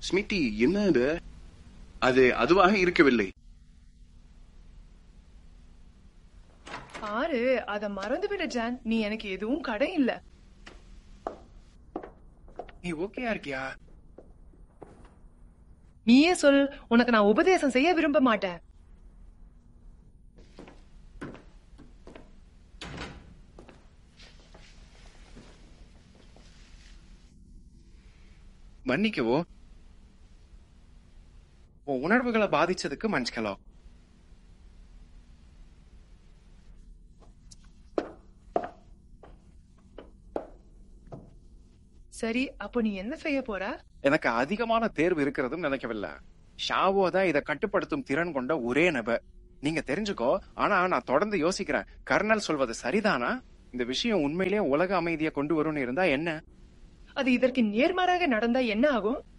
Smitty என்ன இது அது அதுவாக இருக்கவில்லை பாரு அத மறந்து விடு ஜான் நீ எனக்கு எதுவும் கடை இல்ல நீ ஓகேயா இருக்கியா நீயே சொல் உனக்கு நான் உபதேசம் செய்ய விரும்ப மாட்டேன் மன்னிக்கவோ உன் உணர்வுகளை பாதிச்சதுக்கு மன்னிக்கலாம் சரி அப்போ நீ என்ன செய்ய போற எனக்கு அதிகமான தேர்வு இருக்கிறதும் நினைக்கவில்லை ஷாவோ தான் இதை கட்டுப்படுத்தும் திறன் கொண்ட ஒரே நபர் நீங்க தெரிஞ்சுக்கோ ஆனா நான் தொடர்ந்து யோசிக்கிறேன் கர்னல் சொல்வது சரிதானா இந்த விஷயம் உண்மையிலேயே உலக அமைதியை கொண்டு வரும்னு இருந்தா என்ன அது இதற்கு நேர்மாறாக நடந்தா என்ன ஆகும்